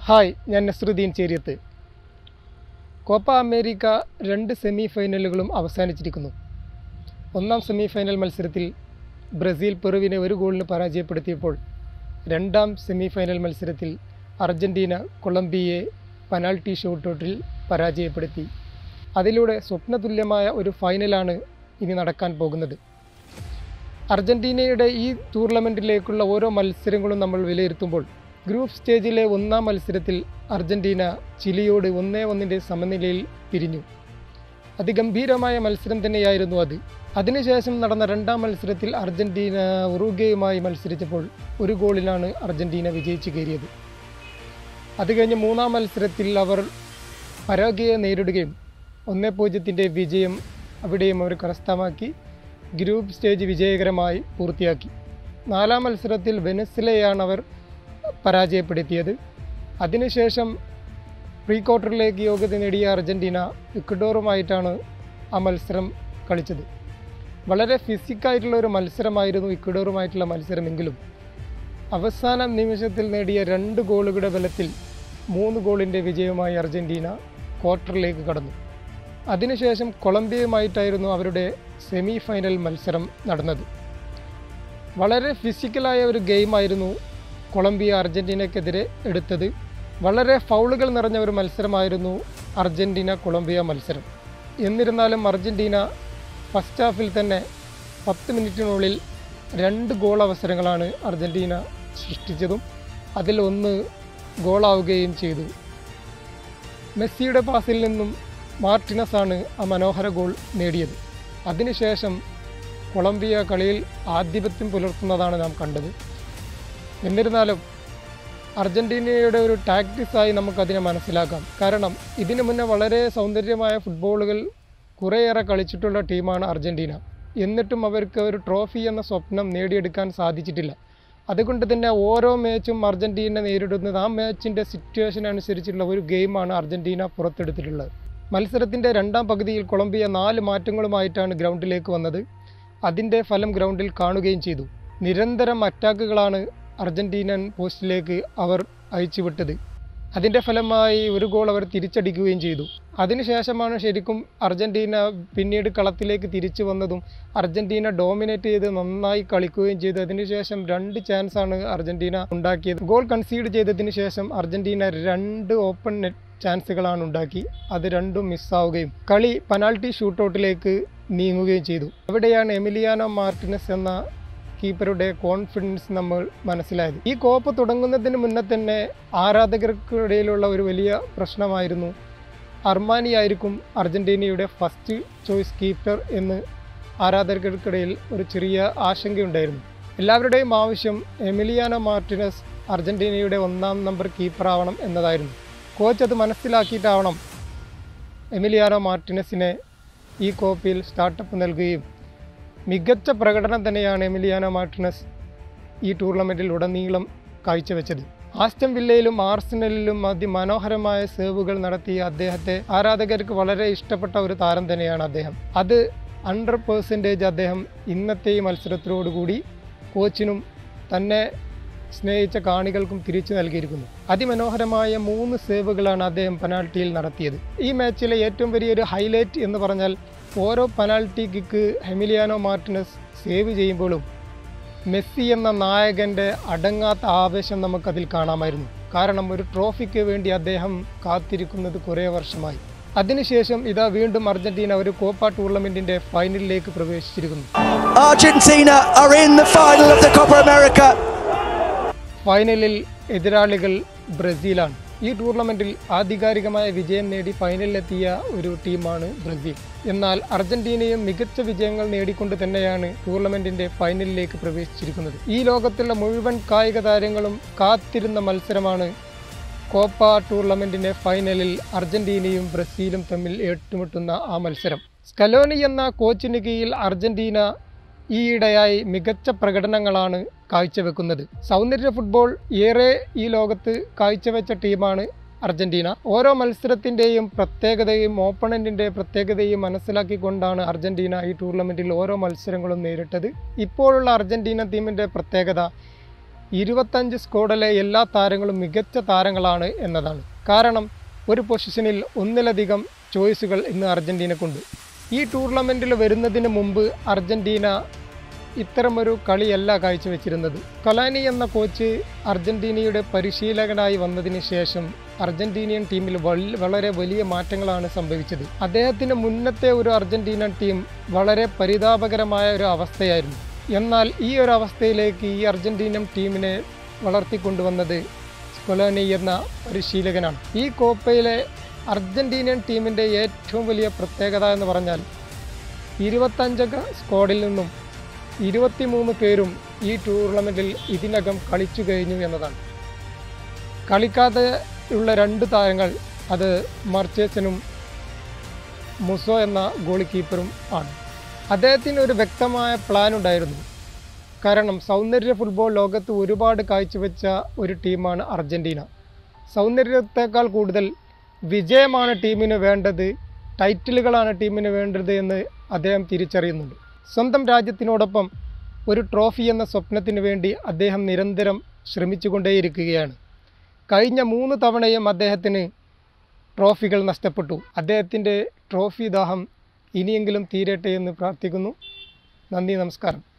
Hi ഞാൻ Nasruddin Cheriyath Copa America രണ്ട് semi ഫൈനലുകളും അവസാനിച്ചിരിക്കുന്നു ഒന്നാം സെമി ഫൈനൽ മത്സരത്തിൽ ബ്രസീൽ പെറുവിനെ ഒരു ഗോളിന് പരാജയപ്പെടുത്തിയപ്പോൾ രണ്ടാം സെമി ഫൈനൽ മത്സരത്തിൽ അർജൻറ്റീന കൊളംബിയയെ പെനാൾട്ടി ഷൂട്ടൗട്ടിൽ പരാജയപ്പെടുത്തി അതിലൂടെ സ്വപ്നതുല്യമായ ഒരു ഫൈനലാണ് ഇനി നടക്കാൻ പോകുന്നത് അർജന്റീനയുടെ ഈ ടൂർണമെൻറ്റിലേക്കുള്ള ഓരോ മത്സരങ്ങളും നമ്മൾ വിലയിരുത്തുമ്പോൾ ഗ്രൂപ്പ് സ്റ്റേജിലെ ഒന്നാം മത്സരത്തിൽ അർജന്റീന ചിലിയോട് ഒന്നേ ഒന്നിൻ്റെ സമനിലയിൽ പിരിഞ്ഞു അതിഗംഭീരമായ മത്സരം തന്നെയായിരുന്നു അത് അതിനുശേഷം നടന്ന രണ്ടാം മത്സരത്തിൽ അർജന്റീന ഉറുഗയുമായി മത്സരിച്ചപ്പോൾ ഒരു ഗോളിനാണ് അർജന്റീന വിജയിച്ചു കയറിയത് അത് കഴിഞ്ഞ് മൂന്നാം മത്സരത്തിൽ അവർ പരാഗയെ നേരിടുകയും ഒന്നേ പൂജ്യത്തിൻ്റെ വിജയം അവിടെയും അവർ കരസ്ഥമാക്കി ഗ്രൂപ്പ് സ്റ്റേജ് വിജയകരമായി പൂർത്തിയാക്കി നാലാം മത്സരത്തിൽ വെനസ്ലയാണ് അവർ പരാജയപ്പെടുത്തിയത് അതിനുശേഷം പ്രീ ക്വാർട്ടറിലേക്ക് യോഗ്യത നേടിയ അർജൻറ്റീന ഇക്വഡോറുമായിട്ടാണ് ആ മത്സരം കളിച്ചത് വളരെ ഫിസിക്കായിട്ടുള്ള ഒരു മത്സരമായിരുന്നു ഇക്വഡോറുമായിട്ടുള്ള മത്സരമെങ്കിലും അവസാന നിമിഷത്തിൽ നേടിയ രണ്ട് ഗോളുകളുടെ ബലത്തിൽ മൂന്ന് ഗോളിൻ്റെ വിജയവുമായി അർജൻറ്റീന ക്വാർട്ടറിലേക്ക് കടന്നു അതിനുശേഷം കൊളംബിയയുമായിട്ടായിരുന്നു അവരുടെ സെമി ഫൈനൽ മത്സരം നടന്നത് വളരെ ഫിസിക്കലായ ഒരു ഗെയിമായിരുന്നു കൊളംബിയ അർജൻറ്റീനയ്ക്കെതിരെ എടുത്തത് വളരെ ഫൗളുകൾ നിറഞ്ഞ ഒരു മത്സരമായിരുന്നു അർജൻറ്റീന കൊളംബിയ മത്സരം എന്നിരുന്നാലും അർജൻറ്റീന ഫസ്റ്റ് ഹാഫിൽ തന്നെ പത്ത് മിനിറ്റിനുള്ളിൽ രണ്ട് ഗോൾ അവസരങ്ങളാണ് അർജൻറ്റീന സൃഷ്ടിച്ചതും അതിൽ ഒന്ന് ഗോളാവുകയും ചെയ്തു മെസ്സിയുടെ പാസിൽ നിന്നും മാർട്ടിനസ് ആണ് ആ മനോഹര ഗോൾ നേടിയത് അതിനുശേഷം കൊളംബിയ കളിയിൽ ആധിപത്യം പുലർത്തുന്നതാണ് നാം കണ്ടത് എന്നിരുന്നാലും അർജൻറ്റീനയുടെ ഒരു ടാക്ടിക്സായി നമുക്കതിനെ മനസ്സിലാക്കാം കാരണം ഇതിനു മുന്നേ വളരെ സൗന്ദര്യമായ ഫുട്ബോളുകൾ കുറേയേറെ കളിച്ചിട്ടുള്ള ടീമാണ് അർജൻറ്റീന എന്നിട്ടും അവർക്ക് ഒരു ട്രോഫി എന്ന സ്വപ്നം നേടിയെടുക്കാൻ സാധിച്ചിട്ടില്ല അതുകൊണ്ട് തന്നെ ഓരോ മാച്ചും അർജൻറ്റീന നേരിടുന്നത് ആ മാച്ചിൻ്റെ സിറ്റുവേഷൻ അനുസരിച്ചുള്ള ഒരു ഗെയിമാണ് അർജൻറ്റീന പുറത്തെടുത്തിട്ടുള്ളത് മത്സരത്തിൻ്റെ രണ്ടാം പകുതിയിൽ കൊളംബിയ നാല് മാറ്റങ്ങളുമായിട്ടാണ് ഗ്രൗണ്ടിലേക്ക് വന്നത് അതിൻ്റെ ഫലം ഗ്രൗണ്ടിൽ കാണുകയും ചെയ്തു നിരന്തരം അറ്റാക്കുകളാണ് അർജൻറ്റീനൻ പോസ്റ്റിലേക്ക് അവർ അയച്ചുവിട്ടത് അതിൻ്റെ ഫലമായി ഒരു ഗോൾ അവർ തിരിച്ചടിക്കുകയും ചെയ്തു അതിനുശേഷമാണ് ശരിക്കും അർജൻറ്റീന പിന്നീട് കളത്തിലേക്ക് തിരിച്ചു വന്നതും അർജൻറ്റീന ഡോമിനേറ്റ് ചെയ്ത് നന്നായി കളിക്കുകയും ചെയ്തു അതിനുശേഷം രണ്ട് ചാൻസാണ് അർജൻറ്റീന ഉണ്ടാക്കിയത് ഗോൾ കൺസീഡ് ചെയ്തതിന് ശേഷം അർജൻറ്റീന രണ്ട് ഓപ്പൺ നെറ്റ് ചാൻസുകളാണ് ഉണ്ടാക്കി അത് രണ്ടും മിസ്സാവുകയും കളി പെനാൾട്ടി ഷൂട്ടൗട്ടിലേക്ക് നീങ്ങുകയും ചെയ്തു അവിടെയാണ് എമിലിയാനോ മാർട്ടിനസ് എന്ന കീപ്പറുടെ കോൺഫിഡൻസ് നമ്മൾ മനസ്സിലായത് ഈ കോപ്പ് തുടങ്ങുന്നതിന് മുന്നേ തന്നെ ആരാധകർക്കിടയിലുള്ള ഒരു വലിയ പ്രശ്നമായിരുന്നു അർമാനി ആയിരിക്കും അർജൻറ്റീനയുടെ ഫസ്റ്റ് ചോയ്സ് കീപ്പർ എന്ന് ആരാധകർക്കിടയിൽ ഒരു ചെറിയ ആശങ്കയുണ്ടായിരുന്നു എല്ലാവരുടെയും ആവശ്യം എമിലിയാനോ മാർട്ടിനസ് അർജൻറ്റീനയുടെ ഒന്നാം നമ്പർ കീപ്പറാവണം എന്നതായിരുന്നു കോച്ച് അത് മനസ്സിലാക്കിയിട്ടാവണം എമിലിയാനോ മാർട്ടിനസിനെ ഈ കോപ്പിൽ സ്റ്റാർട്ടപ്പ് നൽകുകയും മികച്ച പ്രകടനം തന്നെയാണ് എമിലിയാനോ മാർട്ടിനസ് ഈ ടൂർണമെൻറ്റിൽ ഉടനീളം കാഴ്ചവെച്ചത് ആസ്റ്റം വില്ലയിലും ആർസനലിലും അതിമനോഹരമായ സേവുകൾ നടത്തിയ അദ്ദേഹത്തെ ആരാധകർക്ക് വളരെ ഇഷ്ടപ്പെട്ട ഒരു താരം തന്നെയാണ് അദ്ദേഹം അത് ഹൺഡ്രഡ് പേഴ്സൻറ്റേജ് അദ്ദേഹം ഇന്നത്തെ ഈ മത്സരത്തിലോടുകൂടി കോച്ചിനും തന്നെ സ്നേഹിച്ച കാണികൾക്കും തിരിച്ചു നൽകിയിരിക്കുന്നു അതിമനോഹരമായ മൂന്ന് സേവുകളാണ് അദ്ദേഹം പെനാൽറ്റിയിൽ നടത്തിയത് ഈ മാച്ചിലെ ഏറ്റവും വലിയൊരു ഹൈലൈറ്റ് എന്ന് പറഞ്ഞാൽ ഓരോ penalty kick Emiliano Martinez save ചെയ്യുമ്പോഴും മെസ്സി എന്ന നായകൻ്റെ അടങ്ങാത്ത ആവേശം നമുക്കതിൽ കാണാമായിരുന്നു കാരണം ഒരു ട്രോഫിക്ക് വേണ്ടി അദ്ദേഹം കാത്തിരിക്കുന്നത് കുറേ വർഷമായി അതിനുശേഷം ഇതാ വീണ്ടും അർജന്റീന ഒരു കോപ്പ ടൂർണമെന്റിന്റെ ഫൈനലിലേക്ക് പ്രവേശിച്ചിരിക്കുന്നു Argentina are in the final of the Copa America. ഫൈനലിൽ എതിരാളികൾ ബ്രസീലാണ് ഈ ടൂർണമെന്റിൽ ആധികാരികമായ വിജയം നേടി ഫൈനലിലെത്തിയ ഒരു ടീമാണ് ബ്രസീൽ എന്നാൽ അർജന്റീനയും മികച്ച വിജയങ്ങൾ നേടിക്കൊണ്ട് തന്നെയാണ് ടൂർണമെന്റിന്റെ ഫൈനലിലേക്ക് പ്രവേശിച്ചിരിക്കുന്നത് ഈ ലോകത്തുള്ള മുഴുവൻ കായിക താരങ്ങളും കാത്തിരുന്ന മത്സരമാണ് കോപ്പ ടൂർണമെന്റിന്റെ ഫൈനലിൽ അർജന്റീനയും ബ്രസീലും തമ്മിൽ ഏറ്റുമുട്ടുന്ന ആ മത്സരം സ്കലോനി എന്ന കോച്ചിന് കീഴിൽ അർജന്റീന ഈയിടെയായി മികച്ച പ്രകടനങ്ങളാണ് കാഴ്ചവെക്കുന്നത് സൗന്ദര്യ ഫുട്ബോൾ ഏറെ ഈ ലോകത്ത് കാഴ്ചവെച്ച ടീമാണ് അർജന്റീന ഓരോ മത്സരത്തിൻ്റെയും പ്രത്യേകതയും ഓപ്പണൻറ്റിൻ്റെ പ്രത്യേകതയും മനസ്സിലാക്കിക്കൊണ്ടാണ് അർജന്റീന ഈ ടൂർണമെൻറ്റിൽ ഓരോ മത്സരങ്ങളും നേരിട്ടത് ഇപ്പോഴുള്ള അർജന്റീന ടീമിൻ്റെ പ്രത്യേകത ഇരുപത്തഞ്ച് സ്ക്വാഡിലെ എല്ലാ താരങ്ങളും മികച്ച താരങ്ങളാണ് എന്നതാണ് കാരണം ഒരു പൊസിഷനിൽ ഒന്നിലധികം ചോയ്സുകൾ ഇന്ന് അർജൻറ്റീനക്കുണ്ട് ഈ ടൂർണമെൻറ്റിൽ വരുന്നതിന് മുമ്പ് അർജൻറ്റീന ഇത്തരമൊരു കളിയല്ല കാഴ്ചവെച്ചിരുന്നത് കൊലാനി എന്ന കോച്ച് അർജന്റീനയുടെ പരിശീലകനായി വന്നതിന് ശേഷം അർജന്റീനിയൻ ടീമിൽ വൽ- വളരെ വലിയ മാറ്റങ്ങളാണ് സംഭവിച്ചത് അദ്ദേഹത്തിന് മുന്നത്തെ ഒരു അർജന്റീനൻ ടീം വളരെ പരിതാപകരമായ ഒരു അവസ്ഥയായിരുന്നു എന്നാൽ ഈ ഒരു അവസ്ഥയിലേക്ക് ഈ അർജന്റീനൻ ടീമിനെ വളർത്തിക്കൊണ്ടുവന്നത് സ്കൊലോനി എന്ന പരിശീലകനാണ് ഈ കോപ്പയിലെ അർജന്റീനിയൻ ടീമിൻ്റെ ഏറ്റവും വലിയ പ്രത്യേകത എന്ന് പറഞ്ഞാൽ ഇരുപത്തഞ്ചംഗ സ്ക്വാഡിൽ നിന്നും ഇരുപത്തിമൂന്ന് പേരും ഈ ടൂർണമെൻറ്റിൽ ഇതിനകം കളിച്ചു കഴിഞ്ഞു എന്നതാണ് കളിക്കാതെ ഉള്ള രണ്ട് താരങ്ങൾ അത് മർച്ചേസനും മുസോ എന്ന ഗോൾ കീപ്പറും ആണ് അദ്ദേഹത്തിന് ഒരു വ്യക്തമായ പ്ലാൻ ഉണ്ടായിരുന്നു കാരണം സൗന്ദര്യ ഫുട്ബോൾ ലോകത്ത് ഒരുപാട് കാഴ്ചവെച്ച ഒരു ടീമാണ് അർജൻറ്റീന സൗന്ദര്യത്തെക്കാൾ കൂടുതൽ വിജയമാണ് ടീമിന് വേണ്ടത് ടൈറ്റിലുകളാണ് ടീമിന് വേണ്ടത് എന്ന് അദ്ദേഹം തിരിച്ചറിയുന്നുണ്ട് സ്വന്തം രാജ്യത്തിനോടൊപ്പം ഒരു ട്രോഫി എന്ന സ്വപ്നത്തിന് വേണ്ടി അദ്ദേഹം നിരന്തരം ശ്രമിച്ചുകൊണ്ടേയിരിക്കുകയാണ് കഴിഞ്ഞ മൂന്ന് തവണയും അദ്ദേഹത്തിന് ട്രോഫികൾ നഷ്ടപ്പെട്ടു അദ്ദേഹത്തിൻ്റെ ട്രോഫി ദാഹം ഇനിയെങ്കിലും തീരട്ടെ എന്ന് പ്രാർത്ഥിക്കുന്നു നന്ദി നമസ്കാരം